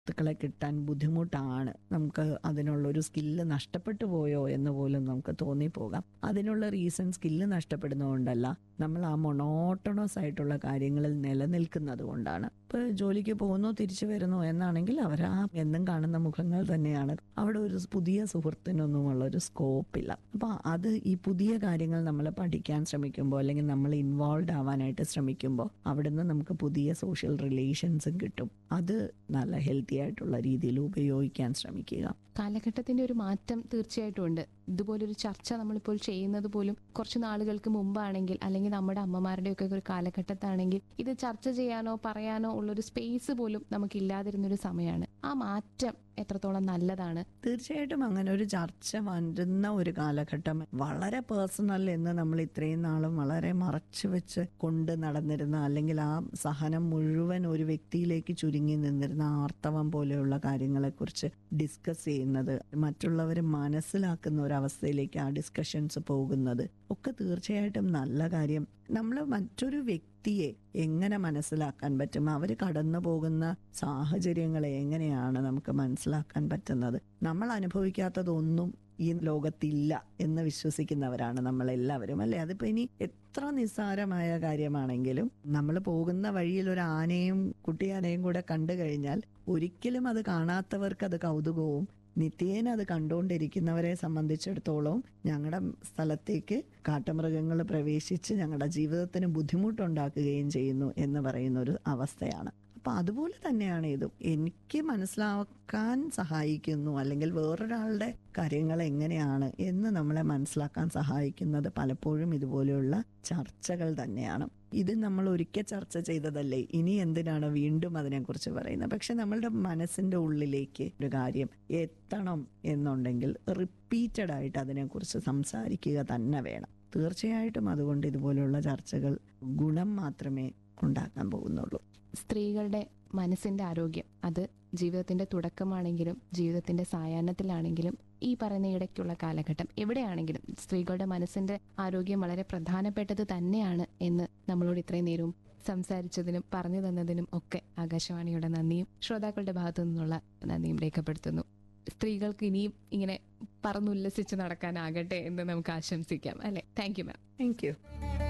സുഹൃത്തുക്കളെ കിട്ടാൻ ബുദ്ധിമുട്ടാണ് നമുക്ക് അതിനുള്ളൊരു സ്കില്ല് നഷ്ടപ്പെട്ടു പോയോ എന്ന് പോലും നമുക്ക് തോന്നിപ്പോകാം അതിനുള്ള റീസൺ സ്കില്ല് നഷ്ടപ്പെടുന്നതുകൊണ്ടല്ല നമ്മൾ ആ മൊണോട്ടണസ് ആയിട്ടുള്ള കാര്യങ്ങളിൽ നിലനിൽക്കുന്നത് കൊണ്ടാണ് ഇപ്പൊ ജോലിക്ക് പോകുന്നു തിരിച്ചു വരുന്നു എന്നാണെങ്കിൽ അവർ ആ എന്നും കാണുന്ന മുഖങ്ങൾ തന്നെയാണ് അവിടെ ഒരു പുതിയ സുഹൃത്തിനൊന്നുമുള്ള ഒരു സ്കോപ്പില്ല അപ്പൊ അത് ഈ പുതിയ കാര്യങ്ങൾ നമ്മൾ പഠിക്കാൻ ശ്രമിക്കുമ്പോൾ അല്ലെങ്കിൽ നമ്മൾ ഇൻവോൾവ് ആവാനായിട്ട് ശ്രമിക്കുമ്പോൾ അവിടുന്ന് നമുക്ക് പുതിയ സോഷ്യൽ റിലേഷൻസും കിട്ടും അത് നല്ല ഹെൽത്തി ആയിട്ടുള്ള രീതിയിൽ ഉപയോഗിക്കാൻ ശ്രമിക്കുക കാലഘട്ടത്തിന്റെ ഒരു മാറ്റം തീർച്ചയായിട്ടും ഉണ്ട് ഇതുപോലൊരു ചർച്ച നമ്മളിപ്പോൾ ചെയ്യുന്നത് പോലും കുറച്ച് നാളുകൾക്ക് മുമ്പാണെങ്കിൽ അല്ലെങ്കിൽ നമ്മുടെ അമ്മമാരുടെയൊക്കെ ഒരു കാലഘട്ടത്താണെങ്കിൽ ഇത് ചർച്ച ചെയ്യാനോ പറയാനോ ഉള്ളൊരു സ്പേസ് പോലും നമുക്കില്ലാതിരുന്നൊരു സമയമാണ് ആ മാറ്റം എത്രത്തോളം നല്ലതാണ് തീർച്ചയായിട്ടും അങ്ങനെ ഒരു ചർച്ച വരുന്ന ഒരു കാലഘട്ടം വളരെ പേഴ്സണൽ എന്ന് നമ്മൾ ഇത്രയും നാളും വളരെ മറച്ചു വെച്ച് കൊണ്ട് നടന്നിരുന്ന അല്ലെങ്കിൽ ആ സഹനം മുഴുവൻ ഒരു വ്യക്തിയിലേക്ക് ചുരുങ്ങി നിന്നിരുന്ന ആർത്തവം പോലെയുള്ള കാര്യങ്ങളെക്കുറിച്ച് ഡിസ്കസ് ചെയ്യുന്നത് മറ്റുള്ളവർ മനസ്സിലാക്കുന്ന ഒരു അവസ്ഥയിലേക്ക് ആ ഡിസ്കഷൻസ് പോകുന്നത് ഒക്കെ തീർച്ചയായിട്ടും നല്ല കാര്യം നമ്മൾ മറ്റൊരു വ്യക്തിയെ എങ്ങനെ മനസ്സിലാക്കാൻ പറ്റും അവർ കടന്നു പോകുന്ന സാഹചര്യങ്ങളെ എങ്ങനെയാണ് നമുക്ക് മനസ്സിലാക്കാൻ പറ്റുന്നത് നമ്മൾ അനുഭവിക്കാത്തതൊന്നും ഈ ലോകത്തില്ല എന്ന് വിശ്വസിക്കുന്നവരാണ് നമ്മൾ എല്ലാവരും അല്ലെ അതിപ്പോ ഇനി എത്ര നിസ്സാരമായ കാര്യമാണെങ്കിലും നമ്മൾ പോകുന്ന വഴിയിൽ ഒരു ആനയും കുട്ടിയാനയും കൂടെ കണ്ടു കഴിഞ്ഞാൽ ഒരിക്കലും അത് കാണാത്തവർക്ക് അത് കൗതുകവും നിത്യേന അത് കണ്ടുകൊണ്ടിരിക്കുന്നവരെ സംബന്ധിച്ചിടത്തോളം ഞങ്ങളുടെ സ്ഥലത്തേക്ക് കാട്ടുമൃഗങ്ങൾ പ്രവേശിച്ച് ഞങ്ങളുടെ ജീവിതത്തിന് ബുദ്ധിമുട്ടുണ്ടാക്കുകയും ചെയ്യുന്നു എന്ന് പറയുന്ന ഒരു അവസ്ഥയാണ് അപ്പൊ അതുപോലെ തന്നെയാണ് ഇതും എനിക്ക് മനസ്സിലാക്കാൻ സഹായിക്കുന്നു അല്ലെങ്കിൽ വേറൊരാളുടെ കാര്യങ്ങൾ എങ്ങനെയാണ് എന്ന് നമ്മളെ മനസ്സിലാക്കാൻ സഹായിക്കുന്നത് പലപ്പോഴും ഇതുപോലെയുള്ള ചർച്ചകൾ തന്നെയാണ് ഇത് നമ്മൾ ഒരിക്കൽ ചർച്ച ചെയ്തതല്ലേ ഇനി എന്തിനാണ് വീണ്ടും അതിനെക്കുറിച്ച് പറയുന്നത് പക്ഷെ നമ്മളുടെ മനസ്സിന്റെ ഉള്ളിലേക്ക് ഒരു കാര്യം എത്തണം എന്നുണ്ടെങ്കിൽ റിപ്പീറ്റഡ് ആയിട്ട് അതിനെക്കുറിച്ച് സംസാരിക്കുക തന്നെ വേണം തീർച്ചയായിട്ടും അതുകൊണ്ട് ഇതുപോലെയുള്ള ചർച്ചകൾ ഗുണം മാത്രമേ ഉണ്ടാക്കാൻ പോകുന്നുള്ളൂ സ്ത്രീകളുടെ മനസ്സിന്റെ ആരോഗ്യം അത് ജീവിതത്തിന്റെ തുടക്കമാണെങ്കിലും ജീവിതത്തിന്റെ സായാഹ്നത്തിലാണെങ്കിലും ഈ പറയുന്ന ഇടയ്ക്കുള്ള കാലഘട്ടം എവിടെയാണെങ്കിലും സ്ത്രീകളുടെ മനസ്സിന്റെ ആരോഗ്യം വളരെ പ്രധാനപ്പെട്ടത് തന്നെയാണ് എന്ന് നമ്മളോട് ഇത്രയും നേരവും സംസാരിച്ചതിനും പറഞ്ഞു തന്നതിനും ഒക്കെ ആകാശവാണിയുടെ നന്ദിയും ശ്രോതാക്കളുടെ ഭാഗത്തു നിന്നുള്ള നന്ദിയും രേഖപ്പെടുത്തുന്നു സ്ത്രീകൾക്ക് ഇനിയും ഇങ്ങനെ പറന്നുല്ലസിച്ച് നടക്കാനാകട്ടെ എന്ന് നമുക്ക് ആശംസിക്കാം അല്ലെ thank you ma'am thank you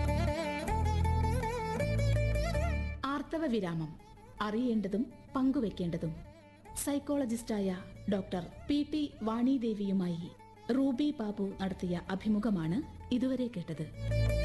ആർത്തവ വിരാമം അറിയേണ്ടതും പങ്കുവെക്കേണ്ടതും സൈക്കോളജിസ്റ്റായ ഡോക്ടർ പി പി വാണിദേവിയുമായി റൂബി ബാബു നടത്തിയ അഭിമുഖമാണ് ഇതുവരെ കേട്ടത്